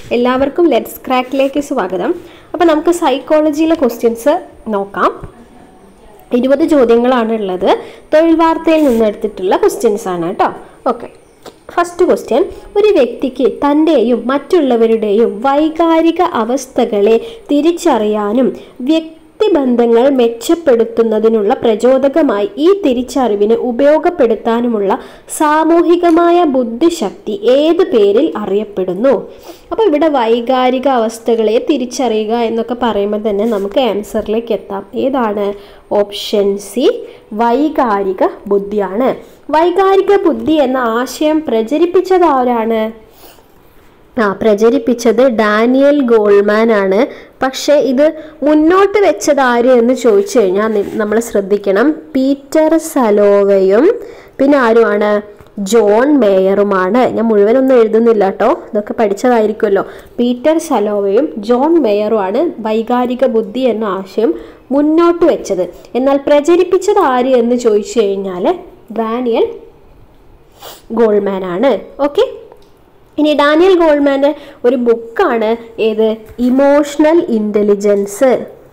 എല്ലാവർക്കും ലെറ്റ്സ് ക്രാക്കിലേക്ക് സ്വാഗതം അപ്പോൾ നമുക്ക് സൈക്കോളജിയിലെ ക്വസ്റ്റ്യൻസ് നോക്കാം ഇരുപത് ചോദ്യങ്ങളാണ് ഉള്ളത് തൊഴിൽ വാർത്തയിൽ നിന്ന് എടുത്തിട്ടുള്ള ക്വസ്റ്റ്യൻസ് ആണ് കേട്ടോ ഓക്കെ ഫസ്റ്റ് ക്വസ്റ്റ്യൻ ഒരു വ്യക്തിക്ക് തൻ്റെയും മറ്റുള്ളവരുടെയും വൈകാരിക അവസ്ഥകളെ തിരിച്ചറിയാനും വ്യക്തിബന്ധങ്ങൾ മെച്ചപ്പെടുത്തുന്നതിനുള്ള പ്രചോദകമായി ഈ തിരിച്ചറിവിന് ഉപയോഗപ്പെടുത്താനുമുള്ള സാമൂഹികമായ ബുദ്ധിശക്തി ഏത് പേരിൽ അറിയപ്പെടുന്നു അപ്പോൾ ഇവിടെ വൈകാരിക അവസ്ഥകളെ തിരിച്ചറിയുക എന്നൊക്കെ പറയുമ്പോൾ തന്നെ നമുക്ക് ആൻസറിലേക്ക് എത്താം ഏതാണ് ഓപ്ഷൻ സി വൈകാരിക ബുദ്ധിയാണ് വൈകാരിക ബുദ്ധി എന്ന ആശയം പ്രചരിപ്പിച്ചത് ആരാണ് ആ പ്രചരിപ്പിച്ചത് ഡാനിയൽ ഗോൾമാൻ ആണ് പക്ഷേ ഇത് മുന്നോട്ട് വെച്ചത് ആര് എന്ന് ചോദിച്ചു കഴിഞ്ഞാൽ നമ്മൾ ശ്രദ്ധിക്കണം പീറ്റർ സലോവയും പിന്നെ ആരുമാണ് ജോൺ മേയറുമാണ് ഞാൻ മുഴുവനൊന്നും എഴുതുന്നില്ല കേട്ടോ ഇതൊക്കെ പഠിച്ചതായിരിക്കുമല്ലോ പീറ്റർ സലോവയും ജോൺ മേയറുമാണ് വൈകാരിക ബുദ്ധി എന്ന ആശയം മുന്നോട്ട് വെച്ചത് എന്നാൽ പ്രചരിപ്പിച്ചത് ആര് എന്ന് ചോദിച്ചു കഴിഞ്ഞാൽ ഡാനിയൽ ഗോൾമാൻ ആണ് ഓക്കെ ഇനി ഡാനിയൽ ഗോൾമാൻ്റെ ഒരു ബുക്കാണ് ഏത് ഇമോഷണൽ ഇൻ്റലിജൻസ്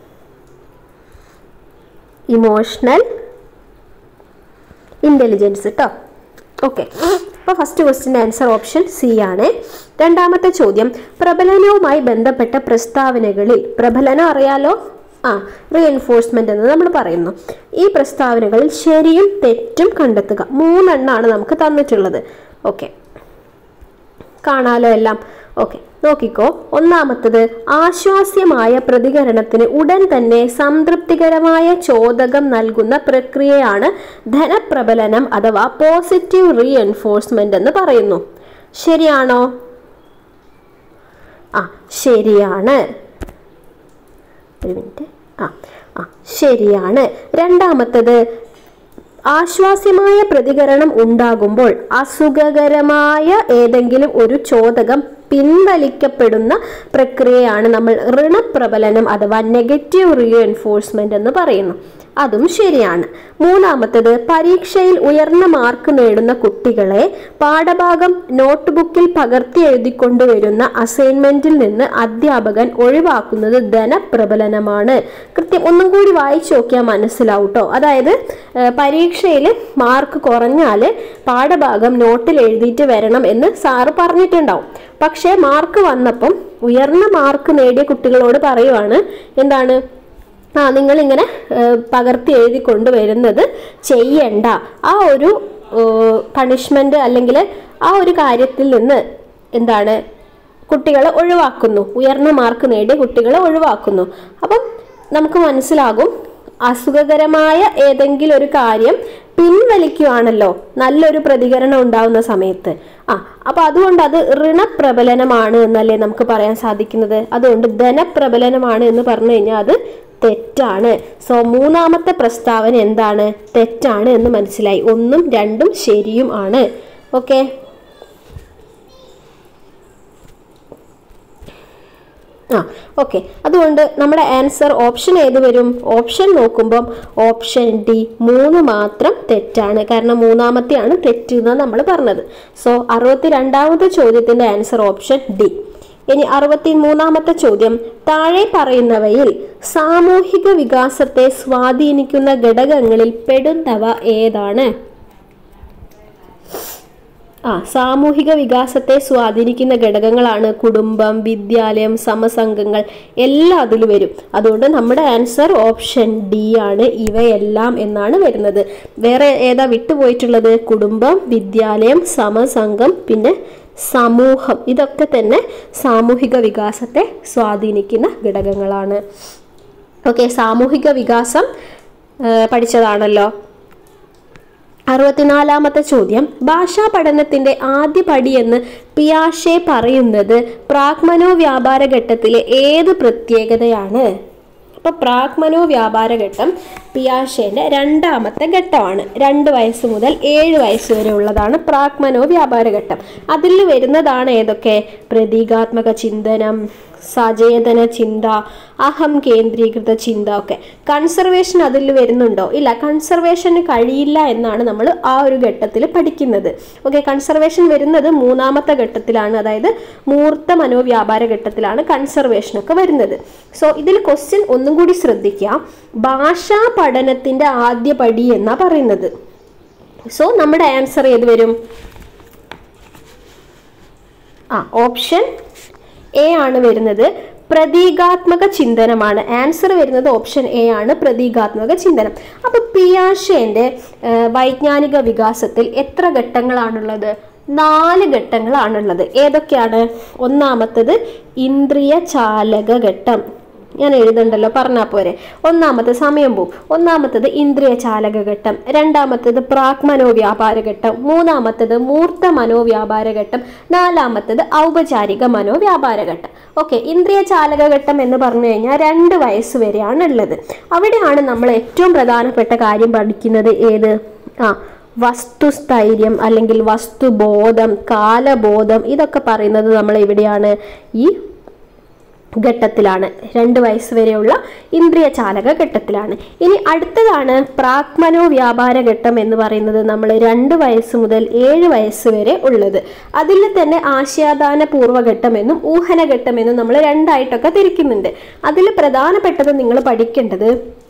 ഇമോഷണൽ ഇൻ്റലിജൻസ് കേട്ടോ ഓക്കെ അപ്പോൾ ഫസ്റ്റ് ക്വസ്റ്റിൻ്റെ ആൻസർ ഓപ്ഷൻ സി ആണ് രണ്ടാമത്തെ ചോദ്യം പ്രബലനവുമായി ബന്ധപ്പെട്ട പ്രസ്താവനകളിൽ പ്രബലനം അറിയാലോ ആ റീഎൻഫോഴ്സ്മെന്റ് എന്ന് നമ്മൾ പറയുന്നു ഈ പ്രസ്താവനകളിൽ ശരിയും തെറ്റും കണ്ടെത്തുക മൂന്നെണ്ണമാണ് നമുക്ക് തന്നിട്ടുള്ളത് ഓക്കെ കാണാലോ എല്ലാം ഓക്കെ നോക്കിക്കോ ഒന്നാമത്തത് ആശ്വാസ്യമായ പ്രതികരണത്തിന് ഉടൻ തന്നെ സംതൃപ്തികരമായ ചോദകം നൽകുന്ന പ്രക്രിയയാണ് ധനപ്രബലനം അഥവാ പോസിറ്റീവ് റീഎൻഫോഴ്സ്മെന്റ് എന്ന് പറയുന്നു ശരിയാണോ ആ ശരിയാണ് ഒരു മിനിറ്റ് ആ ആ ശരിയാണ് രണ്ടാമത്തത് ആശ്വാസ്യമായ പ്രതികരണം ഉണ്ടാകുമ്പോൾ അസുഖകരമായ ഏതെങ്കിലും ഒരു ചോദകം പിൻവലിക്കപ്പെടുന്ന പ്രക്രിയയാണ് നമ്മൾ ഋണപ്രബലനം അഥവാ നെഗറ്റീവ് റീഎൻഫോഴ്സ്മെന്റ് എന്ന് പറയുന്നു അതും ശരിയാണ് മൂന്നാമത്തത് പരീക്ഷയിൽ ഉയർന്ന മാർക്ക് നേടുന്ന കുട്ടികളെ പാഠഭാഗം നോട്ട്ബുക്കിൽ പകർത്തി എഴുതിക്കൊണ്ടുവരുന്ന അസൈൻമെന്റിൽ നിന്ന് അധ്യാപകൻ ഒഴിവാക്കുന്നത് ധനപ്രബലനമാണ് കൃത്യം ഒന്നും കൂടി വായിച്ചു നോക്കിയാൽ മനസ്സിലാവും കേട്ടോ അതായത് പരീക്ഷയിൽ മാർക്ക് കുറഞ്ഞാൽ പാഠഭാഗം നോട്ടിൽ എഴുതിയിട്ട് വരണം എന്ന് സാറ് പറഞ്ഞിട്ടുണ്ടാവും പക്ഷേ മാർക്ക് വന്നപ്പം ഉയർന്ന മാർക്ക് നേടിയ കുട്ടികളോട് പറയുവാണ് എന്താണ് ആ നിങ്ങളിങ്ങനെ പകർത്തി എഴുതി കൊണ്ടുവരുന്നത് ചെയ്യണ്ട ആ ഒരു പണിഷ്മെന്റ് അല്ലെങ്കിൽ ആ ഒരു കാര്യത്തിൽ നിന്ന് എന്താണ് കുട്ടികളെ ഒഴിവാക്കുന്നു ഉയർന്ന മാർക്ക് നേടിയ കുട്ടികളെ ഒഴിവാക്കുന്നു അപ്പം നമുക്ക് മനസ്സിലാകും അസുഖകരമായ ഏതെങ്കിലും ഒരു കാര്യം പിൻവലിക്കുവാണല്ലോ നല്ലൊരു പ്രതികരണം ഉണ്ടാവുന്ന സമയത്ത് ആ അപ്പൊ അതുകൊണ്ട് അത് ഋണപ്രബലനമാണ് എന്നല്ലേ നമുക്ക് പറയാൻ സാധിക്കുന്നത് അതുകൊണ്ട് ധനപ്രബലനമാണ് എന്ന് പറഞ്ഞു കഴിഞ്ഞാൽ അത് തെറ്റാണ് സോ മൂന്നാമത്തെ പ്രസ്താവന എന്താണ് തെറ്റാണ് എന്ന് മനസ്സിലായി ഒന്നും രണ്ടും ശരിയും ആണ് ഓക്കെ ആ ഓക്കെ അതുകൊണ്ട് നമ്മുടെ ആൻസർ ഓപ്ഷൻ ഏത് വരും ഓപ്ഷൻ നോക്കുമ്പം ഓപ്ഷൻ ഡി മൂന്ന് മാത്രം തെറ്റാണ് കാരണം മൂന്നാമത്തെയാണ് തെറ്റ് എന്ന് നമ്മൾ പറഞ്ഞത് സോ അറുപത്തി രണ്ടാമത്തെ ചോദ്യത്തിന്റെ ആൻസർ ഓപ്ഷൻ ഡി ഇനി അറുപത്തി മൂന്നാമത്തെ ചോദ്യം താഴെ പറയുന്നവയിൽ സാമൂഹിക വികാസത്തെ സ്വാധീനിക്കുന്ന ഘടകങ്ങളിൽ പെടുന്നവ ഏതാണ് ആ സാമൂഹിക വികാസത്തെ സ്വാധീനിക്കുന്ന ഘടകങ്ങളാണ് കുടുംബം വിദ്യാലയം സമസംഘങ്ങൾ എല്ലാം അതിൽ വരും അതുകൊണ്ട് നമ്മുടെ ആൻസർ ഓപ്ഷൻ ഡി ആണ് ഇവയെല്ലാം എന്നാണ് വരുന്നത് വേറെ ഏതാ വിട്ടുപോയിട്ടുള്ളത് കുടുംബം വിദ്യാലയം സമസംഘം പിന്നെ സമൂഹം ഇതൊക്കെ തന്നെ സാമൂഹിക വികാസത്തെ സ്വാധീനിക്കുന്ന ഘടകങ്ങളാണ് ഓക്കെ സാമൂഹിക വികാസം പഠിച്ചതാണല്ലോ അറുപത്തിനാലാമത്തെ ചോദ്യം ഭാഷാ പഠനത്തിന്റെ ആദ്യ പടിയെന്ന് പിയാഷെ പറയുന്നത് പ്രാഗ്മനോ വ്യാപാര ഘട്ടത്തിലെ ഏത് പ്രത്യേകതയാണ് അപ്പൊ പ്രാഗ്മനോ വ്യാപാര ഘട്ടം പിയാഷേന്റെ രണ്ടാമത്തെ ഘട്ടമാണ് രണ്ട് വയസ്സ് മുതൽ ഏഴ് വയസ്സ് വരെ ഉള്ളതാണ് പ്രാഗ്മനോ വ്യാപാര ഘട്ടം അതിൽ വരുന്നതാണ് ഏതൊക്കെ പ്രതീകാത്മക ചിന്തനം സചേതന ചിന്ത അഹം കേന്ദ്രീകൃത ചിന്ത ഒക്കെ കൺസർവേഷൻ അതിൽ വരുന്നുണ്ടോ ഇല്ല കൺസർവേഷന് കഴിയില്ല എന്നാണ് നമ്മൾ ആ ഒരു ഘട്ടത്തിൽ പഠിക്കുന്നത് ഓക്കെ കൺസർവേഷൻ വരുന്നത് മൂന്നാമത്തെ ഘട്ടത്തിലാണ് അതായത് മൂർത്ത മനോവ്യാപാര ഘട്ടത്തിലാണ് കൺസർവേഷൻ ഒക്കെ വരുന്നത് സോ ഇതിൽ ക്വസ്റ്റ്യൻ ഒന്നും കൂടി ശ്രദ്ധിക്കുക ഭാഷാ പഠനത്തിന്റെ ആദ്യ പടി എന്നാ പറയുന്നത് സോ നമ്മുടെ ആൻസർ ഏത് വരും ആ ഓപ്ഷൻ എ ആണ് വരുന്നത് പ്രതീകാത്മക ചിന്തനമാണ് ആൻസർ വരുന്നത് ഓപ്ഷൻ എ ആണ് പ്രതീകാത്മക ചിന്തനം അപ്പൊ പിയാഷേന്റെ ഏഹ്, വൈജ്ഞാനിക വികാസത്തിൽ എത്ര ഘട്ടങ്ങളാണുള്ളത് നാല് ഘട്ടങ്ങളാണുള്ളത് ഏതൊക്കെയാണ് ഒന്നാമത്തത് ഇന്ദ്രിയ ചാലക ഘട്ടം ഞാൻ എഴുതണ്ടല്ലോ പറഞ്ഞാൽ പോരെ ഒന്നാമത്തെ സമയം പോവും ഒന്നാമത്തത് ഇന്ദ്രിയ ചാലക ഘട്ടം രണ്ടാമത്തത് പ്രാക് മനോവ്യാപാര ഘട്ടം മൂന്നാമത്തത് മൂർത്ത മനോവ്യാപാര ഘട്ടം നാലാമത്തത് ഔപചാരിക മനോവ്യാപാര ഘട്ടം ഓക്കെ ഇന്ദ്രിയ ചാലക ഘട്ടം എന്ന് പറഞ്ഞു കഴിഞ്ഞാൽ രണ്ട് വയസ്സ് വരെയാണ് ഉള്ളത് അവിടെയാണ് നമ്മൾ ഏറ്റവും പ്രധാനപ്പെട്ട കാര്യം പഠിക്കുന്നത് ഏത് ആ വസ്തുസ്ഥൈര്യം അല്ലെങ്കിൽ വസ്തുബോധം കാലബോധം ഇതൊക്കെ പറയുന്നത് നമ്മൾ എവിടെയാണ് ഈ ഘട്ടത്തിലാണ് രണ്ട് വയസ്സ് വരെയുള്ള ഇന്ദ്രിയ ചാലക ഘട്ടത്തിലാണ് ഇനി അടുത്തതാണ് പ്രാക്മനോ വ്യാപാര ഘട്ടം എന്ന് പറയുന്നത് നമ്മൾ രണ്ട് വയസ്സ് മുതൽ ഏഴ് വയസ്സ് വരെ ഉള്ളത് അതിൽ തന്നെ ആശയാദാന പൂർവ്വഘട്ടം എന്നും ഊഹനഘട്ടം എന്നും നമ്മൾ രണ്ടായിട്ടൊക്കെ തിരിക്കുന്നുണ്ട് അതിൽ പ്രധാനപ്പെട്ടത് നിങ്ങൾ പഠിക്കേണ്ടത്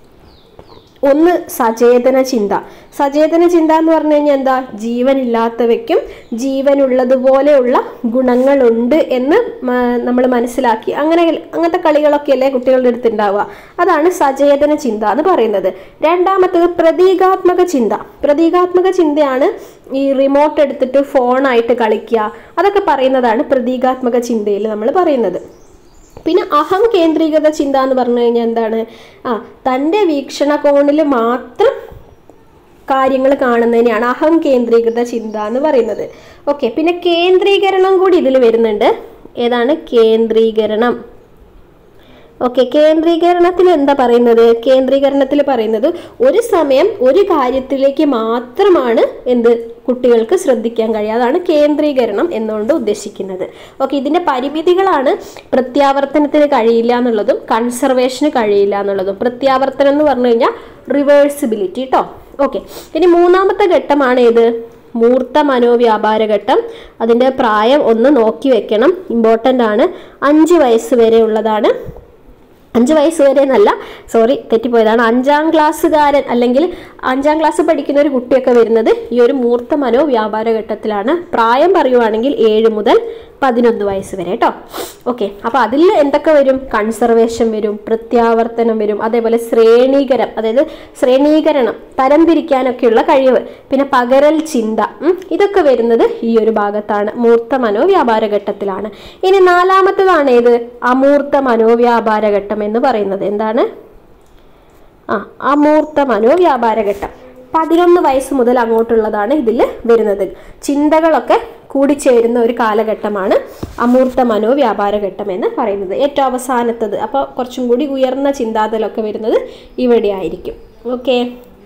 ഒന്ന് സചേതന ചിന്ത സചേതന ചിന്ത എന്ന് പറഞ്ഞു കഴിഞ്ഞാൽ എന്താ ജീവനില്ലാത്തവയ്ക്കും ജീവനുള്ളതുപോലെയുള്ള ഗുണങ്ങളുണ്ട് എന്ന് നമ്മൾ മനസ്സിലാക്കി അങ്ങനെ അങ്ങനത്തെ കളികളൊക്കെ അല്ലേ കുട്ടികളുടെ അടുത്ത് ഉണ്ടാവുക അതാണ് സചേതന ചിന്ത എന്ന് പറയുന്നത് രണ്ടാമത്തത് പ്രതീകാത്മക ചിന്ത പ്രതീകാത്മക ചിന്തയാണ് ഈ റിമോട്ട് എടുത്തിട്ട് ഫോണായിട്ട് കളിക്കുക അതൊക്കെ പറയുന്നതാണ് പ്രതീകാത്മക ചിന്തയിൽ നമ്മൾ പറയുന്നത് പിന്നെ അഹം കേന്ദ്രീകൃത ചിന്ത എന്ന് പറഞ്ഞു കഴിഞ്ഞാൽ എന്താണ് ആ തൻ്റെ വീക്ഷണകോണിൽ മാത്രം കാര്യങ്ങൾ കാണുന്നതിനെയാണ് അഹം കേന്ദ്രീകൃത ചിന്ത എന്ന് പറയുന്നത് ഓക്കെ പിന്നെ കേന്ദ്രീകരണം കൂടി ഇതിൽ വരുന്നുണ്ട് ഏതാണ് കേന്ദ്രീകരണം ഓക്കെ കേന്ദ്രീകരണത്തിൽ എന്താ പറയുന്നത് കേന്ദ്രീകരണത്തിൽ പറയുന്നത് ഒരു സമയം ഒരു കാര്യത്തിലേക്ക് മാത്രമാണ് എന്ത് കുട്ടികൾക്ക് ശ്രദ്ധിക്കാൻ കഴിയുക അതാണ് കേന്ദ്രീകരണം എന്നുകൊണ്ട് ഉദ്ദേശിക്കുന്നത് ഓക്കെ ഇതിന്റെ പരിമിതികളാണ് പ്രത്യാവർത്തനത്തിന് കഴിയില്ല എന്നുള്ളതും കൺസർവേഷന് കഴിയില്ല എന്നുള്ളതും പ്രത്യാവർത്തനം എന്ന് പറഞ്ഞു കഴിഞ്ഞാൽ റിവേഴ്സിബിലിറ്റി കേട്ടോ ഓക്കെ ഇനി മൂന്നാമത്തെ ഘട്ടമാണ് ഏത് മൂർത്ത മനോവ്യാപാര ഘട്ടം അതിൻ്റെ പ്രായം ഒന്ന് നോക്കി വെക്കണം ഇമ്പോർട്ടൻ്റ് ആണ് അഞ്ച് വയസ്സ് വരെ ഉള്ളതാണ് അഞ്ച് വയസ്സ് വരെ എന്നല്ല സോറി തെറ്റിപ്പോയതാണ് അഞ്ചാം ക്ലാസ്സുകാരൻ അല്ലെങ്കിൽ അഞ്ചാം ക്ലാസ് പഠിക്കുന്ന ഒരു കുട്ടിയൊക്കെ വരുന്നത് ഈ ഒരു മൂർത്ത മനോ വ്യാപാര ഘട്ടത്തിലാണ് പ്രായം പറയുവാണെങ്കിൽ ഏഴ് മുതൽ പതിനൊന്ന് വയസ്സ് വരെ കേട്ടോ ഓക്കെ അപ്പോൾ അതിൽ എന്തൊക്കെ വരും കൺസർവേഷൻ വരും പ്രത്യാവർത്തനം വരും അതേപോലെ ശ്രേണീകരം അതായത് ശ്രേണീകരണം തരംതിരിക്കാനൊക്കെയുള്ള കഴിവ് പിന്നെ പകരൽ ചിന്ത ഉം, ഇതൊക്കെ വരുന്നത് ഈ ഒരു ഭാഗത്താണ് മൂർത്ത മനോവ്യാപാര ഘട്ടത്തിലാണ് ഇനി നാലാമത്തതാണ് ഏത് അമൂർത്ത മനോവ്യാപാര ഘട്ടം എന്ന് പറയുന്നത് എന്താണ് ആ അമൂർത്ത മനോവ്യാപാര ഘട്ടം പതിനൊന്ന് വയസ്സ് മുതൽ അങ്ങോട്ടുള്ളതാണ് ഇതിൽ വരുന്നത് ചിന്തകളൊക്കെ കൂടിച്ചേരുന്ന ഒരു കാലഘട്ടമാണ് അമൂർത്ത മനോവ്യാപാര ഘട്ടം എന്ന് പറയുന്നത് ഏറ്റവും അവസാനത്തത് അപ്പോൾ കുറച്ചും കൂടി ഉയർന്ന ചിന്താതലമൊക്കെ വരുന്നത് ഇവിടെ ആയിരിക്കും ഓക്കെ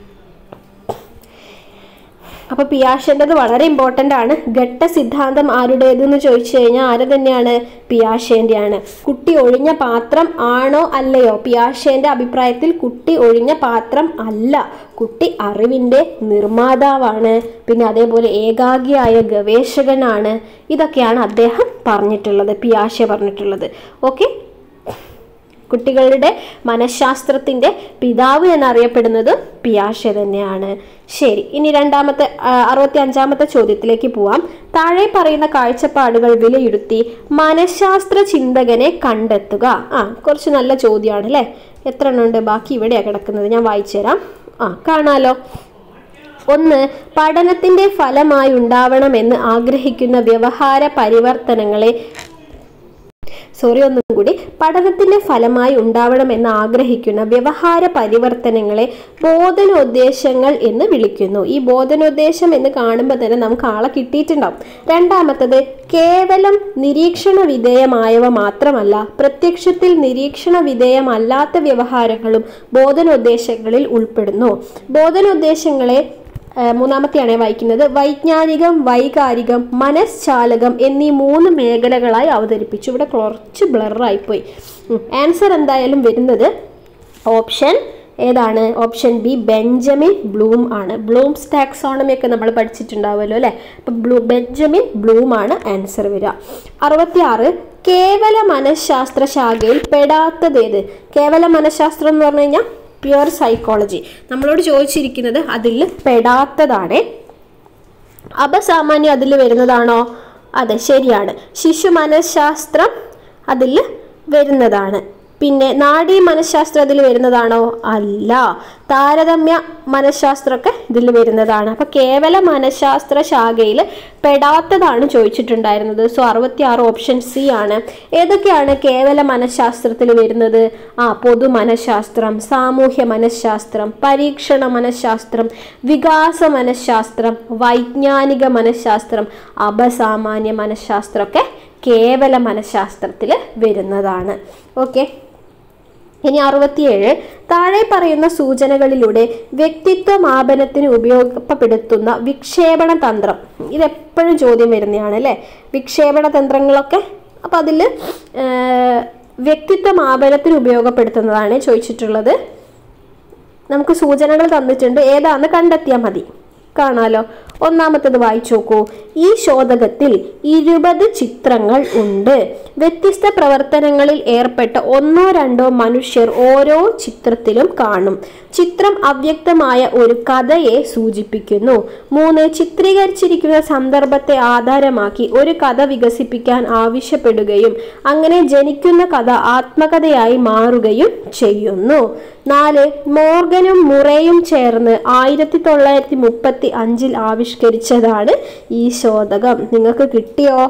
അപ്പൊ പിയാഷൻ്റെത് വളരെ ഇമ്പോർട്ടൻ്റ് ആണ് ഘട്ട സിദ്ധാന്തം ആരുടേതെന്ന് ചോദിച്ചു കഴിഞ്ഞാൽ ആര് തന്നെയാണ് പിയാഷേൻ്റെയാണ് കുട്ടി ഒഴിഞ്ഞ പാത്രം ആണോ അല്ലയോ പിയാഷേൻ്റെ അഭിപ്രായത്തിൽ കുട്ടി ഒഴിഞ്ഞ പാത്രം അല്ല കുട്ടി അറിവിൻ്റെ നിർമ്മാതാവാണ് പിന്നെ അതേപോലെ ഏകാഗിയായ ഗവേഷകനാണ് ഇതൊക്കെയാണ് അദ്ദേഹം പറഞ്ഞിട്ടുള്ളത് പിയാഷെ പറഞ്ഞിട്ടുള്ളത് ഓക്കെ കുട്ടികളുടെ മനഃശാസ്ത്രത്തിന്റെ പിതാവ് എന്നറിയപ്പെടുന്നത് പിയാഷെ തന്നെയാണ് ശരി ഇനി രണ്ടാമത്തെ ആ, അറുപത്തി അഞ്ചാമത്തെ ചോദ്യത്തിലേക്ക് പോവാം താഴെ പറയുന്ന കാഴ്ചപ്പാടുകൾ വിലയിരുത്തി മനഃശാസ്ത്ര ചിന്തകനെ കണ്ടെത്തുക ആ കുറച്ച് നല്ല ചോദ്യമാണ് അല്ലേ എത്ര എണ്ണം ഉണ്ട് ബാക്കി ഇവിടെയാണ് കിടക്കുന്നത് ഞാൻ വായിച്ചു തരാം ആ കാണാലോ ഒന്ന് പഠനത്തിന്റെ ഫലമായി ഉണ്ടാവണമെന്ന് ആഗ്രഹിക്കുന്ന വ്യവഹാര പരിവർത്തനങ്ങളെ സോറി ഒന്നും കൂടി പഠനത്തിന്റെ ഫലമായി ഉണ്ടാവണമെന്ന് ആഗ്രഹിക്കുന്ന വ്യവഹാര പരിവർത്തനങ്ങളെ ബോധനോദ്ദേശങ്ങൾ എന്ന് വിളിക്കുന്നു ഈ ബോധനോദ്ദേശം എന്ന് കാണുമ്പോൾ തന്നെ നമുക്ക് ആളെ കിട്ടിയിട്ടുണ്ടാവും രണ്ടാമത്തത് കേവലം നിരീക്ഷണ വിധേയമായവ മാത്രമല്ല പ്രത്യക്ഷത്തിൽ നിരീക്ഷണ വിധേയമല്ലാത്ത വ്യവഹാരങ്ങളും ബോധനോദ്ദേശങ്ങളിൽ ഉൾപ്പെടുന്നു ബോധനോദ്ദേശങ്ങളെ ആ, മൂന്നാമത്തെയാണ് വായിക്കുന്നത് വൈജ്ഞാനികം വൈകാരികം മനഃശാലകം എന്നീ മൂന്ന് മേഖലകളായി അവതരിപ്പിച്ചു ഇവിടെ കുറച്ച് ബ്ലറായിപ്പോയി ആൻസർ എന്തായാലും വരുന്നത് ഓപ്ഷൻ ഏതാണ് ഓപ്ഷൻ ബി ബെഞ്ചമിൻ ബ്ലൂം ആണ് ബ്ലൂംസ് ടാക്സോണമി ഒക്കെ നമ്മൾ പഠിച്ചിട്ടുണ്ടാവുമല്ലോ അല്ലേ അപ്പം ബ്ലൂ ബെഞ്ചമിൻ ബ്ലൂം ആണ് ആൻസർ വരിക അറുപത്തിയാറ് കേവല മനഃശാസ്ത്ര ശാഖയിൽ പെടാത്തത് ഏത് കേവല മനഃശാസ്ത്രം എന്ന് പറഞ്ഞു കഴിഞ്ഞാൽ പ്യുവർ സൈക്കോളജി നമ്മളോട് ചോദിച്ചിരിക്കുന്നത് അതിൽ പെടാത്തതാണ് അപസാമാന്യം അതിൽ വരുന്നതാണോ അതെ ശരിയാണ് ശിശു മനഃശാസ്ത്രം അതിൽ വരുന്നതാണ് പിന്നെ നാഡീ മനഃശാസ്ത്രം അതിൽ വരുന്നതാണോ അല്ല താരതമ്യ മനഃശാസ്ത്രമൊക്കെ ഇതിൽ വരുന്നതാണ് അപ്പൊ കേവല മനഃശാസ്ത്ര ശാഖയിൽ പെടാത്തതാണ് ചോദിച്ചിട്ടുണ്ടായിരുന്നത് സോ അറുപത്തി ആറ് ഓപ്ഷൻ സി ആണ് ഏതൊക്കെയാണ് കേവല മനഃശാസ്ത്രത്തിൽ വരുന്നത് ആ പൊതു മനഃശാസ്ത്രം സാമൂഹ്യ മനഃശാസ്ത്രം പരീക്ഷണ മനഃശാസ്ത്രം വികാസ മനഃശാസ്ത്രം വൈജ്ഞാനിക മനഃശാസ്ത്രം അപസാമാന്യ മനഃശാസ്ത്രമൊക്കെ കേവല മനഃശാസ്ത്രത്തിൽ വരുന്നതാണ് ഓക്കെ ഇനി അറുപത്തിയേഴ് താഴെ പറയുന്ന സൂചനകളിലൂടെ വ്യക്തിത്വ മാപനത്തിന് ഉപയോഗപ്പെടുത്തുന്ന വിക്ഷേപണ തന്ത്രം ഇതെപ്പോഴും ചോദ്യം വരുന്നതാണ് അല്ലേ വിക്ഷേപണ തന്ത്രങ്ങളൊക്കെ അപ്പം അതിൽ വ്യക്തിത്വ മാപനത്തിന് ഉപയോഗപ്പെടുത്തുന്നതാണ് ചോദിച്ചിട്ടുള്ളത് നമുക്ക് സൂചനകൾ തന്നിട്ടുണ്ട് ഏതാന്ന് കണ്ടെത്തിയാൽ മതി കാണാലോ ഒന്നാമത്തത് വായിച്ചു നോക്കൂ ഈ ശോധകത്തിൽ ഇരുപത് ചിത്രങ്ങൾ ഉണ്ട് വ്യത്യസ്ത പ്രവർത്തനങ്ങളിൽ ഏർപ്പെട്ട ഒന്നോ രണ്ടോ മനുഷ്യർ ഓരോ ചിത്രത്തിലും കാണും ചിത്രം അവ്യക്തമായ ഒരു കഥയെ സൂചിപ്പിക്കുന്നു മൂന്ന് ചിത്രീകരിച്ചിരിക്കുന്ന സന്ദർഭത്തെ ആധാരമാക്കി ഒരു കഥ വികസിപ്പിക്കാൻ ആവശ്യപ്പെടുകയും അങ്ങനെ ജനിക്കുന്ന കഥ ആത്മകഥയായി മാറുകയും ചെയ്യുന്നു നാല് മോർഗനും മുറയും ചേർന്ന് ആയിരത്തി തൊള്ളായിരത്തി മുപ്പത്തി അഞ്ചിൽ ആവിഷ്കരിച്ചതാണ് ഈ ശോധകം നിങ്ങൾക്ക് കിട്ടിയോ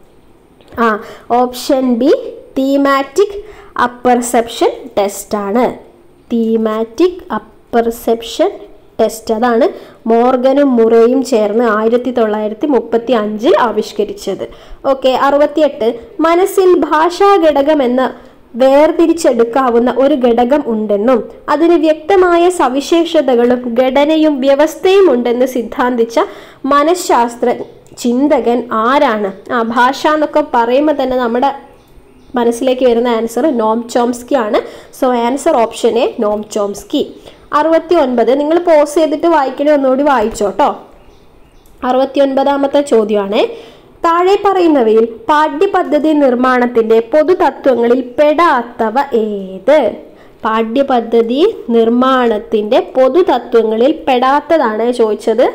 ആ option B thematic apperception test ആണ് തീമാറ്റിക് അപ്പർസെപ്ഷൻ ടെസ്റ്റ് അതാണ് മോർഗനും മുറയും ചേർന്ന് ആയിരത്തി തൊള്ളായിരത്തി മുപ്പത്തി അഞ്ചിൽ ആവിഷ്കരിച്ചത് ഓക്കെ അറുപത്തിയെട്ട് മനസ്സിൽ ഭാഷാ ഘടകം എന്ന വേർതിരിച്ചെടുക്കാവുന്ന ഒരു ഘടകം ഉണ്ടെന്നും അതിന് വ്യക്തമായ സവിശേഷതകളും ഘടനയും വ്യവസ്ഥയും ഉണ്ടെന്ന് സിദ്ധാന്തിച്ച മനഃശാസ്ത്ര ചിന്തകൻ ആരാണ് ആ ഭാഷ എന്നൊക്കെ പറയുമ്പോൾ തന്നെ നമ്മുടെ മനസ്സിലേക്ക് വരുന്ന ആൻസർ നോം ചോംസ്കി ആണ് so answer option A Noam Chomsky അറുപത്തി ഒൻപത് നിങ്ങൾ പോസ് ചെയ്തിട്ട് വായിക്കണേ ഒന്നുകൂടി വായിച്ചോട്ടോ അറുപത്തി ഒൻപതാമത്തെ ചോദ്യമാണ് താഴെ പറയുന്നവയിൽ പാഠ്യപദ്ധതി നിർമ്മാണത്തിന്റെ പൊതുതത്വങ്ങളിൽ പെടാത്തവ ഏത് പാഠ്യപദ്ധതി നിർമ്മാണത്തിന്റെ പൊതുതത്വങ്ങളിൽ പെടാത്തതാണ് ചോദിച്ചത്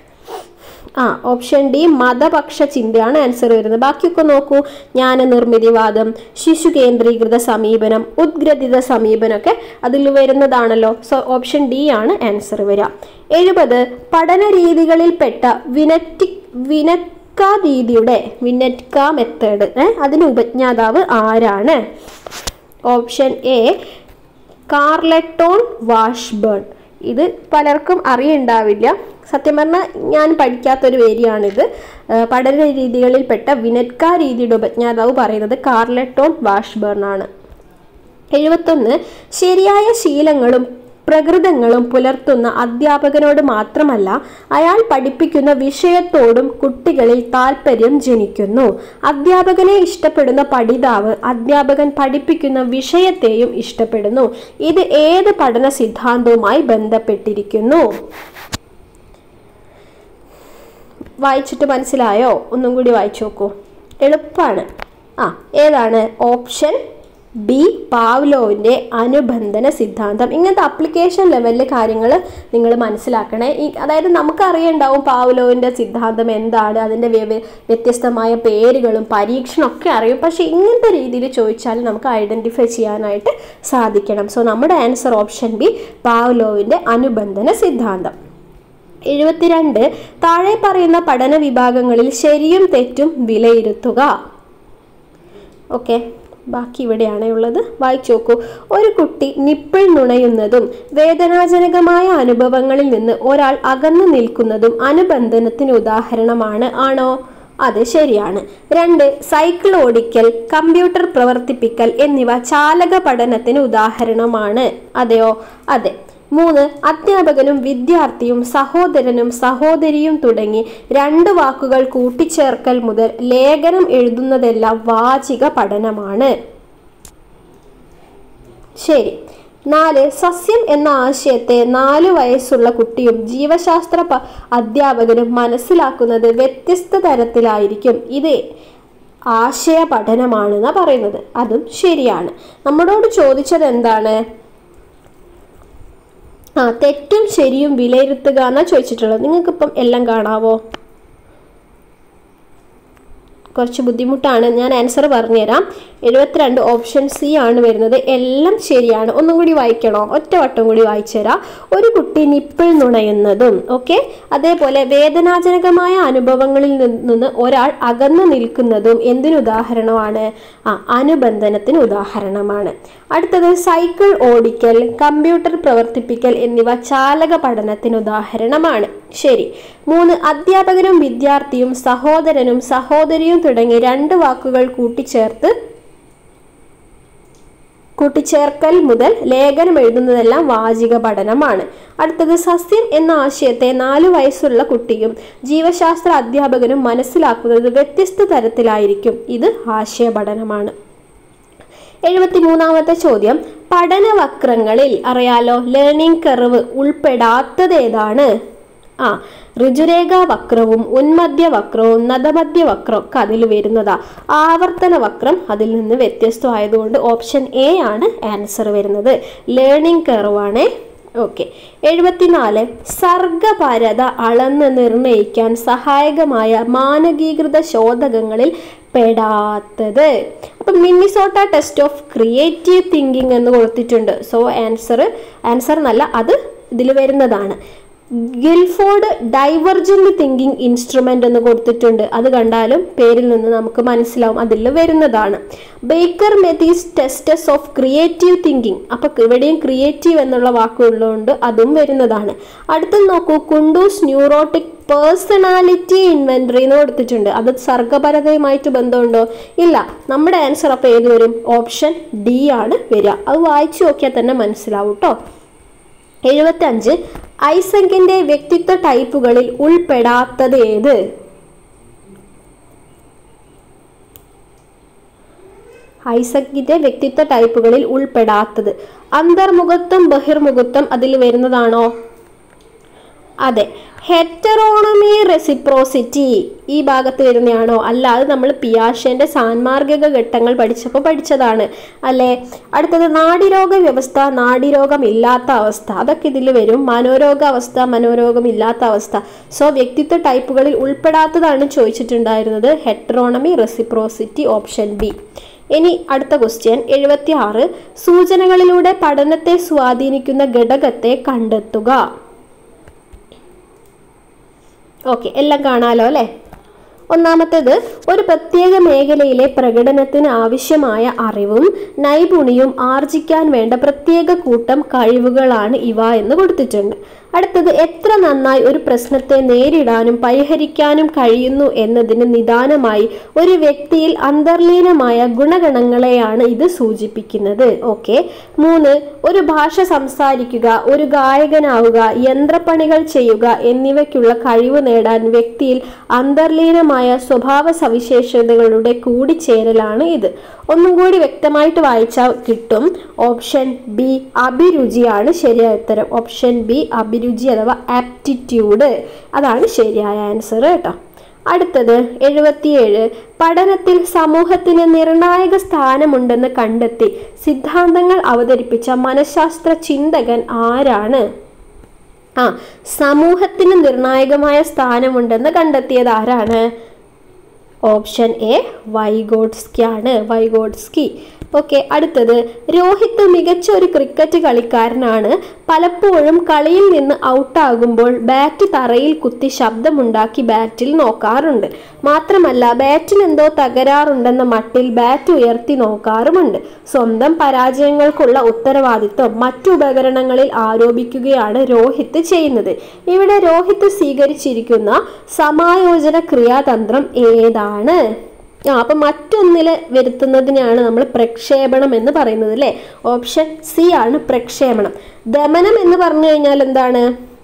ആ ഓപ്ഷൻ ഡി മതപക്ഷ ചിന്തയാണ് ആൻസർ വരുന്നത് ബാക്കിയൊക്കെ നോക്കൂ ജ്ഞാന നിർമ്മിതിവാദം ശിശു കേന്ദ്രീകൃത സമീപനം ഉദ്ഗ്രഥിത സമീപനമൊക്കെ അതിൽ വരുന്നതാണല്ലോ സോ ഓപ്ഷൻ ഡി ആണ് ആൻസർ വരിക എഴുപത് പഠന രീതികളിൽപ്പെട്ട വിനറ്റി വിനറ്റ്ക രീതിയുടെ വിനറ്റ്ക മെത്തേഡ് അതിന് ഉപജ്ഞാതാവ് ആരാണ് ഓപ്ഷൻ എ കാർലട്ടോൺ വാഷ്ബേൺ ഇത് പലർക്കും അറിയുണ്ടാവില്ല സത്യം പറഞ്ഞാൽ ഞാൻ പഠിക്കാത്തൊരു ഏരിയയാണിത് ആ, പഠന രീതികളിൽപ്പെട്ട വിനറ്റ്ക രീതിയുടെ ഉപജ്ഞാതാവ് പറയുന്നത് കാർലട്ടോൺ വാഷ്ബേൺ ആണ് എഴുപത്തൊന്ന് ശരിയായ ശീലങ്ങളും പ്രകൃതങ്ങളും പുലർത്തുന്ന അധ്യാപകനോട് മാത്രമല്ല അയാൾ പഠിപ്പിക്കുന്ന വിഷയത്തോടും കുട്ടികളിൽ താല്പര്യം ജനിക്കുന്നു അധ്യാപകനെ ഇഷ്ടപ്പെടുന്ന പഠിതാവ് അധ്യാപകൻ പഠിപ്പിക്കുന്ന വിഷയത്തെയും ഇഷ്ടപ്പെടുന്നു ഇത് ഏത് പഠന സിദ്ധാന്തവുമായി ബന്ധപ്പെട്ടിരിക്കുന്നു വായിച്ചിട്ട് മനസ്സിലായോ ഒന്നും കൂടി വായിച്ചു നോക്കൂ എളുപ്പമാണ് ആ ഏതാണ് ഓപ്ഷൻ ബി പാവ്ലോവിൻ്റെ അനുബന്ധന സിദ്ധാന്തം ഇങ്ങനത്തെ അപ്ലിക്കേഷൻ ലെവലിലെ കാര്യങ്ങൾ നിങ്ങൾ മനസ്സിലാക്കണേ ഈ അതായത് നമുക്കറിയണ്ടാവും പാവ്ലോവിൻ്റെ സിദ്ധാന്തം എന്താണ് അതിൻ്റെ വ്യ- വ്യത്യസ്തമായ പേരുകളും പരീക്ഷണമൊക്കെ അറിയും പക്ഷേ ഇങ്ങനത്തെ രീതിയിൽ ചോദിച്ചാൽ നമുക്ക് ഐഡൻറ്റിഫൈ ചെയ്യാനായിട്ട് സാധിക്കണം സോ നമ്മുടെ ആൻസർ ഓപ്ഷൻ ബി പാവ്ലോവിൻ്റെ അനുബന്ധന സിദ്ധാന്തം എഴുപത്തിരണ്ട് താഴെ പറയുന്ന പഠന വിഭാഗങ്ങളിൽ ശരിയും തെറ്റും വിലയിരുത്തുക ഓക്കെ ബാക്കി ഇവിടെയാണ് ഉള്ളത് വായിച്ചു നോക്കൂ ഒരു കുട്ടി നിപ്പിൾ നുണയുന്നതും വേദനാജനകമായ അനുഭവങ്ങളിൽ നിന്ന് ഒരാൾ അകന്നു നിൽക്കുന്നതും അനുബന്ധനത്തിന് ഉദാഹരണമാണ് ആണോ അത് ശരിയാണ് രണ്ട് സൈക്കിൾ ഓടിക്കൽ കമ്പ്യൂട്ടർ പ്രവർത്തിപ്പിക്കൽ എന്നിവ ചാലക പഠനത്തിന് ഉദാഹരണമാണ് അതെയോ അതെ മൂന്ന് അധ്യാപകനും വിദ്യാർത്ഥിയും സഹോദരനും സഹോദരിയും തുടങ്ങി രണ്ട് വാക്കുകൾ കൂട്ടിച്ചേർക്കൽ മുതൽ ലേഖനം എഴുതുന്നതെല്ലാം വാചിക പഠനമാണ് ശരി നാല് സസ്യം എന്ന ആശയത്തെ നാല് വയസ്സുള്ള കുട്ടിയും ജീവശാസ്ത്ര പ- അധ്യാപകനും മനസ്സിലാക്കുന്നത് വ്യത്യസ്ത തരത്തിലായിരിക്കും ഇത് ആശയ പഠനമാണെന്ന് പറയുന്നത് അതും ശരിയാണ് നമ്മളോട് ചോദിച്ചത് എന്താണ് ആ തെറ്റും ശരിയും വിലയിരുത്തുക എന്നാ ചോദിച്ചിട്ടുള്ളത് നിങ്ങൾക്കിപ്പം എല്ലാം കാണാവോ കുറച്ച് ബുദ്ധിമുട്ടാണ് ഞാൻ ആൻസർ പറഞ്ഞുതരാം എഴുപത്തിരണ്ട് ഓപ്ഷൻ സി ആണ് വരുന്നത് എല്ലാം ശരിയാണ് ഒന്നും കൂടി വായിക്കണോ ഒറ്റ വട്ടം കൂടി വായിച്ചു തരാം ഒരു കുട്ടി നിപ്പിൾ നുണയുന്നതും ഓക്കെ അതേപോലെ വേദനാജനകമായ അനുഭവങ്ങളിൽ നിന്ന് ഒരാൾ അകന്നു നിൽക്കുന്നതും എന്തിനു ഉദാഹരണമാണ് ആ അനുബന്ധനത്തിന് ഉദാഹരണമാണ് അടുത്തത് സൈക്കിൾ ഓടിക്കൽ കമ്പ്യൂട്ടർ പ്രവർത്തിപ്പിക്കൽ എന്നിവ ചാലക പഠനത്തിന് ഉദാഹരണമാണ് ശരി മൂന്ന് അധ്യാപകനും വിദ്യാർത്ഥിയും സഹോദരനും സഹോദരിയും തുടങ്ങി രണ്ട് വാക്കുകൾ കൂട്ടിച്ചേർത്ത് കൂട്ടിച്ചേർക്കൽ മുതൽ ലേഖനം എഴുതുന്നതെല്ലാം വാചിക പഠനമാണ് അടുത്തത് സസ്യം എന്ന ആശയത്തെ നാലു വയസ്സുള്ള കുട്ടിയും ജീവശാസ്ത്ര അധ്യാപകനും മനസ്സിലാക്കുന്നത് വ്യത്യസ്ത തരത്തിലായിരിക്കും ഇത് ആശയ പഠനമാണ് എഴുപത്തിമൂന്നാമത്തെ ചോദ്യം പഠനവക്രങ്ങളിൽ അറിയാലോ ലേണിംഗ് കർവ് ഉൾപ്പെടാത്തത് ഏതാണ് ആ ഋജുരേഖ വക്രവും ഉന്മധ്യ വക്രവും നദമധ്യ വക്രവും ഒക്കെ അതിൽ വരുന്നതാ ആവർത്തന വക്രം അതിൽ നിന്ന് വ്യത്യസ്തമായതുകൊണ്ട് ഓപ്ഷൻ എ ആണ് ആൻസർ വരുന്നത് ലേണിംഗ് കർവാണ് ഓക്കെ എഴുപത്തിനാല് സർഗപരത അളന്ന് നിർണയിക്കാൻ സഹായകമായ മാനകീകൃത ശോധകങ്ങളിൽ പെടാത്തത് അപ്പം Minnesota test of creative thinking എന്ന് കൊടുത്തിട്ടുണ്ട് സോ ആൻസർ ആൻസർ എന്നല്ല അത് ഇതിൽ വരുന്നതാണ് ഗിൽഫോർഡ് ഡൈവർജന്റ് തിങ്കിങ് ഇൻസ്ട്രുമെന്റ് എന്ന് കൊടുത്തിട്ടുണ്ട് അത് കണ്ടാലും പേരിൽ നിന്ന് നമുക്ക് മനസ്സിലാവും അതിൽ വരുന്നതാണ് Baqer Mehdi tests of creative thinking അപ്പൊ ഇവിടെയും ക്രിയേറ്റീവ് എന്നുള്ള വാക്കുള്ളതുകൊണ്ട് അതും വരുന്നതാണ് അടുത്ത നോക്കൂ കുണ്ടൂസ് ന്യൂറോട്ടിക് പേഴ്സണാലിറ്റി ഇൻവെന്ററി എന്ന് കൊടുത്തിട്ടുണ്ട് അത് സർഗപരതയുമായിട്ട് ബന്ധമുണ്ടോ ഇല്ല നമ്മുടെ ആൻസർ അപ്പോൾ ഏത് വരും ഓപ്ഷൻ ഡി ആണ് വരിക അത് വായിച്ചു നോക്കിയാൽ തന്നെ മനസ്സിലാവും കേട്ടോ എഴുപത്തി അഞ്ച് ഐസങ്കിന്റെ വ്യക്തിത്വ ടൈപ്പുകളിൽ ഉൾപ്പെടാത്തത് ഏത് ഐസക്കിന്റെ വ്യക്തിത്വ ടൈപ്പുകളിൽ ഉൾപ്പെടാത്തത് അന്തർമുഖത്വം ബഹിർമുഖത്വം അതിൽ വരുന്നതാണോ അതെ ഹെറ്ററോണമി റെസിപ്രോസിറ്റി ഈ ഭാഗത്ത് വരുന്നതാണോ അല്ല അത് നമ്മൾ പിയാഷന്റെ സാൻമാർഗിക ഘട്ടങ്ങൾ പഠിച്ചപ്പോൾ പഠിച്ചതാണ് അല്ലേ അടുത്തത് നാഡിരോഗ വ്യവസ്ഥ നാഡിരോഗം ഇല്ലാത്ത അവസ്ഥ അതൊക്കെ ഇതിൽ വരും മനോരോഗ അവസ്ഥ മനോരോഗം ഇല്ലാത്ത അവസ്ഥ സോ വ്യക്തിത്വ ടൈപ്പുകളിൽ ഉൾപ്പെടാത്തതാണ് ചോദിച്ചിട്ടുണ്ടായിരുന്നത് ഹെറ്ററോണമി റെസിപ്രോസിറ്റി ഓപ്ഷൻ ബി ഇനി അടുത്ത ക്വസ്റ്റ്യൻ എഴുപത്തി ആറ് സൂചനകളിലൂടെ പഠനത്തെ സ്വാധീനിക്കുന്ന ഘടകത്തെ കണ്ടെത്തുക ഓക്കെ എല്ലാം കാണാലോ അല്ലേ ഒന്നാമത്തേത് ഒരു പ്രത്യേക മേഖലയിലെ പ്രകടനത്തിന് ആവശ്യമായ അറിവും നൈപുണിയും ആർജിക്കാൻ വേണ്ട പ്രത്യേക കൂട്ടം കഴിവുകളാണ് ഇവ എന്ന് കൊടുത്തിട്ടുണ്ട് അടുത്തത് എത്ര നന്നായി ഒരു പ്രശ്നത്തെ നേരിടാനും പരിഹരിക്കാനും കഴിയുന്നു എന്നതിന് നിദാനമായി ഒരു വ്യക്തിയിൽ അന്തർലീനമായ ഗുണഗണങ്ങളെയാണ് ഇത് സൂചിപ്പിക്കുന്നത് ഓക്കെ മൂന്ന് ഒരു ഭാഷ സംസാരിക്കുക ഒരു ഗായകനാവുക യന്ത്രപ്പണികൾ ചെയ്യുക എന്നിവയ്ക്കുള്ള കഴിവ് നേടാൻ വ്യക്തിയിൽ അന്തർലീനമായ സ്വഭാവ സവിശേഷതകളുടെ കൂടിച്ചേരലാണ് ഇത് ഒന്നും കൂടി വ്യക്തമായിട്ട് വായിച്ചാൽ കിട്ടും ഓപ്ഷൻ ബി അഭിരുചിയാണ് ശരിയായ ഉത്തരം ഓപ്ഷൻ ബി അഭിരുചി അഥവാ ആപ്റ്റിറ്റ്യൂഡ് അതാണ് ശരിയായ ആൻസർ കേട്ടോ അടുത്തത് എഴുപത്തിയേഴ് പഠനത്തിൽ സമൂഹത്തിന് നിർണായക സ്ഥാനമുണ്ടെന്ന് കണ്ടെത്തി സിദ്ധാന്തങ്ങൾ അവതരിപ്പിച്ച മനഃശാസ്ത്ര ചിന്തകൻ ആരാണ് ആ സമൂഹത്തിന് നിർണായകമായ സ്ഥാനമുണ്ടെന്ന് കണ്ടെത്തിയത് ആരാണ് ഓപ്ഷൻ എ വൈഗോഡ്സ്കി ആണ് വൈഗോഡ്സ്കി ഓക്കെ അടുത്തത് രോഹിത് മികച്ച ഒരു ക്രിക്കറ്റ് കളിക്കാരനാണ് പലപ്പോഴും കളിയിൽ നിന്ന് ഔട്ടാകുമ്പോൾ ബാറ്റ് തറയിൽ കുത്തി ശബ്ദമുണ്ടാക്കി ബാറ്റിൽ നോക്കാറുണ്ട് മാത്രമല്ല ബാറ്റിന് എന്തോ തകരാറുണ്ടെന്ന മട്ടിൽ ബാറ്റ് ഉയർത്തി നോക്കാറുമുണ്ട് സ്വന്തം പരാജയങ്ങൾക്കുള്ള ഉത്തരവാദിത്വം മറ്റു ഉപകരണങ്ങളിൽ ആരോപിക്കുകയാണ് രോഹിത് ചെയ്യുന്നത് ഇവിടെ രോഹിത് സ്വീകരിച്ചിരിക്കുന്ന സമായോജന ക്രിയാതന്ത്രം ഏതാണ് ആ അപ്പം മറ്റൊന്നിൽ വരുത്തുന്നതിനെയാണ് നമ്മൾ പ്രക്ഷേപണം എന്ന് പറയുന്നത് അല്ലേ ഓപ്ഷൻ സി ആണ് പ്രക്ഷേപണം ദമനം എന്ന് പറഞ്ഞു കഴിഞ്ഞാൽ എന്താണ്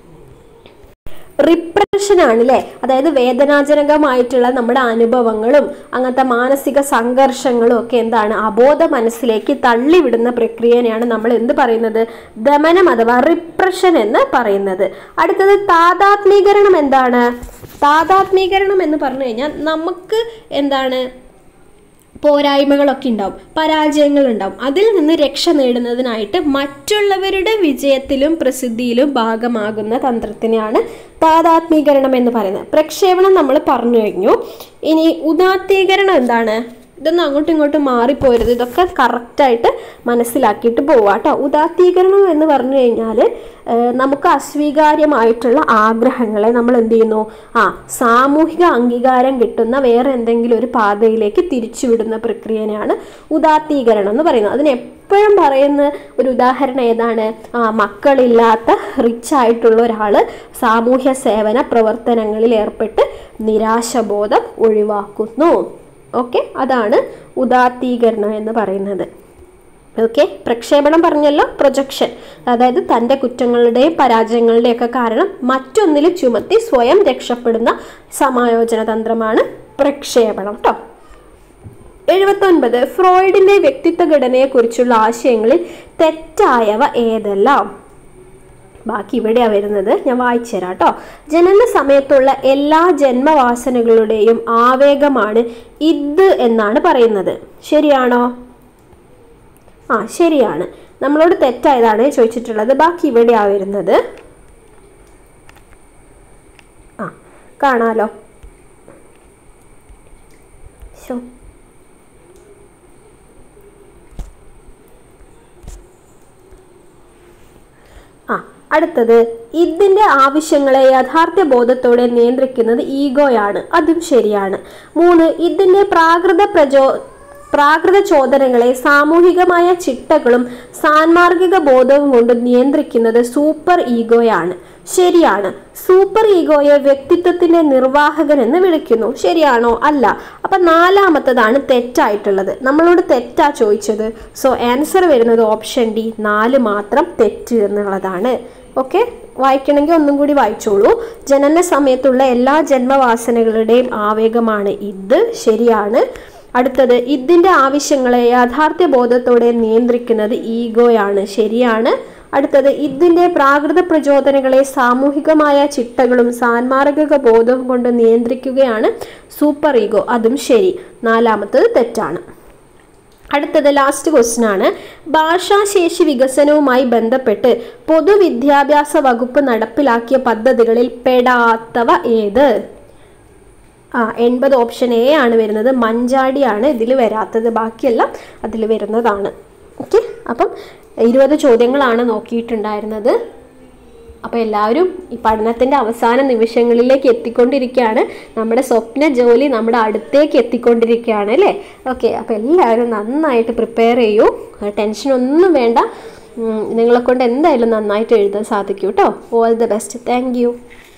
റിപ്രഷൻ ആണ് അല്ലേ അതായത് വേദനാജനകമായിട്ടുള്ള നമ്മുടെ അനുഭവങ്ങളും അങ്ങനത്തെ മാനസിക സംഘർഷങ്ങളും ഒക്കെ എന്താണ് അബോധ മനസ്സിലേക്ക് തള്ളിവിടുന്ന പ്രക്രിയനെയാണ് നമ്മൾ എന്ത് പറയുന്നത് ദമനം അഥവാ റിപ്രഷൻ എന്ന് പറയുന്നത് അടുത്തത് താതാത്മീകരണം എന്താണ് താതാത്മീകരണം എന്ന് പറഞ്ഞു കഴിഞ്ഞാൽ നമുക്ക് എന്താണ് പോരായ്മകളൊക്കെ ഉണ്ടാവും പരാജയങ്ങൾ ഉണ്ടാവും അതിൽ നിന്ന് രക്ഷ നേടുന്നതിനായിട്ട് മറ്റുള്ളവരുടെ വിജയത്തിലും പ്രസിദ്ധിയിലും ഭാഗമാകുന്ന തന്ത്രത്തിനെയാണ് താതാത്മീകരണം എന്ന് പറയുന്നത് പ്രക്ഷേപണം നമ്മൾ പറഞ്ഞു കഴിഞ്ഞു ഇനി ഉദാത്തീകരണം എന്താണ് ഇതൊന്നും അങ്ങോട്ടും ഇങ്ങോട്ടും മാറിപ്പോരുത് ഇതൊക്കെ കറക്റ്റായിട്ട് മനസ്സിലാക്കിയിട്ട് പോവുക കേട്ടോ ഉദാത്തീകരണം എന്ന് പറഞ്ഞു കഴിഞ്ഞാൽ നമുക്ക് അസ്വീകാര്യമായിട്ടുള്ള ആഗ്രഹങ്ങളെ നമ്മൾ എന്ത് ചെയ്യുന്നു ആ സാമൂഹിക അംഗീകാരം കിട്ടുന്ന വേറെ എന്തെങ്കിലും ഒരു പാതയിലേക്ക് തിരിച്ചുവിടുന്ന പ്രക്രിയനെയാണ് ഉദാത്തീകരണം എന്ന് പറയുന്നത് അതിന് എപ്പോഴും പറയുന്ന ഒരു ഉദാഹരണം ഏതാണ് ആ മക്കളില്ലാത്ത റിച്ച് ആയിട്ടുള്ള ഒരാൾ സാമൂഹ്യ സേവന പ്രവർത്തനങ്ങളിൽ ഏർപ്പെട്ട് നിരാശബോധം ഒഴിവാക്കുന്നു ഓക്കെ അതാണ് ഉദാത്തീകരണം എന്ന് പറയുന്നത് ഓക്കെ പ്രക്ഷേപണം പറഞ്ഞല്ലോ പ്രൊജക്ഷൻ അതായത് തൻ്റെ കുറ്റങ്ങളുടെയും പരാജയങ്ങളുടെയും ഒക്കെ കാരണം മറ്റൊന്നിൽ ചുമത്തി സ്വയം രക്ഷപ്പെടുന്ന സമായോജന തന്ത്രമാണ് പ്രക്ഷേപണം കേട്ടോ എഴുപത്തൊൻപത് ഫ്രോയിഡിന്റെ വ്യക്തിത്വ ഘടനയെക്കുറിച്ചുള്ള ആശയങ്ങളിൽ തെറ്റായവ ഏതെല്ലാം ബാക്കി ഇവിടെയാണ് വരുന്നത് ഞാൻ വായിച്ചു തരാം കേട്ടോ ജനന സമയത്തുള്ള എല്ലാ ജന്മവാസനകളുടെയും ആവേഗമാണ് ഇത് എന്നാണ് പറയുന്നത് ശരിയാണോ ആ ശരിയാണ് നമ്മളോട് തെറ്റായതാണ് ചോദിച്ചിട്ടുള്ളത് ബാക്കി ഇവിടെയാണ് വരുന്നത് ആ കാണാലോ ശോ ആ അടുത്തത് ഇതിന്റെ ആവശ്യങ്ങളെ യഥാർത്ഥ ബോധത്തോടെ നിയന്ത്രിക്കുന്നത് ഈഗോയാണ് അതും ശരിയാണ് മൂന്ന് ഇതിന്റെ പ്രാകൃത പ്രചോ പ്രാകൃത ചോദനകളെ സാമൂഹികമായ ചിട്ടകളും സാൻമാർഗിക ബോധവും കൊണ്ട് നിയന്ത്രിക്കുന്നത് സൂപ്പർ ഈഗോയാണ് ശരിയാണ് സൂപ്പർ ഈഗോയെ വ്യക്തിത്വത്തിന്റെ നിർവാഹകൻ എന്ന് വിളിക്കുന്നു ശരിയാണോ അല്ല അപ്പൊ നാലാമത്തതാണ് തെറ്റായിട്ടുള്ളത് നമ്മളോട് തെറ്റാ ചോദിച്ചത് സോ ആൻസർ വരുന്നത് ഓപ്ഷൻ ഡി നാല് മാത്രം തെറ്റ് എന്നുള്ളതാണ് ഓക്കെ വായിക്കണമെങ്കിൽ ഒന്നും കൂടി വായിച്ചോളൂ ജനന സമയത്തുള്ള എല്ലാ ജന്മവാസനകളുടെയും ആവേഗമാണ് ഇത് ശരിയാണ് അടുത്തത് ഇതിൻ്റെ ആവശ്യങ്ങളെ യാഥാർത്ഥ്യ ബോധത്തോടെ നിയന്ത്രിക്കുന്നത് ഈഗോയാണ് ശരിയാണ് അടുത്തത് ഇതിൻ്റെ പ്രാകൃത പ്രചോദനങ്ങളെ സാമൂഹികമായ ചിട്ടകളും സാൻമാർഗിക ബോധവും കൊണ്ട് നിയന്ത്രിക്കുകയാണ് സൂപ്പർ ഈഗോ അതും ശരി നാലാമത്തത് തെറ്റാണ് അടുത്തത് ലാസ്റ്റ് ക്വസ്റ്റ്യൻ ആണ് ഭാഷാശേഷി വികസനവുമായി ബന്ധപ്പെട്ട് പൊതുവിദ്യാഭ്യാസ വകുപ്പ് നടപ്പിലാക്കിയ പദ്ധതികളിൽ പെടാത്തവ ഏത് ആ എൺപത് ഓപ്ഷൻ എ ആണ് വരുന്നത് മഞ്ചാടിയാണ് ഇതിൽ വരാത്തത് ബാക്കിയെല്ലാം അതിൽ വരുന്നതാണ് ഓക്കെ അപ്പം ഇരുപത് ചോദ്യങ്ങളാണ് നോക്കിയിട്ടുണ്ടായിരുന്നത് അപ്പോൾ എല്ലാവരും ഈ പഠനത്തിൻ്റെ അവസാന നിമിഷങ്ങളിലേക്ക് എത്തിക്കൊണ്ടിരിക്കുകയാണ് നമ്മുടെ സ്വപ്ന ജോലി നമ്മുടെ അടുത്തേക്ക് എത്തിക്കൊണ്ടിരിക്കുകയാണ് അല്ലേ ഓക്കെ അപ്പോൾ എല്ലാവരും നന്നായിട്ട് പ്രിപ്പയർ ചെയ്യൂ ടെൻഷനൊന്നും വേണ്ട ഉം, നിങ്ങളെ കൊണ്ട് എന്തായാലും നന്നായിട്ട് എഴുതാൻ സാധിക്കും കേട്ടോ all the best thank U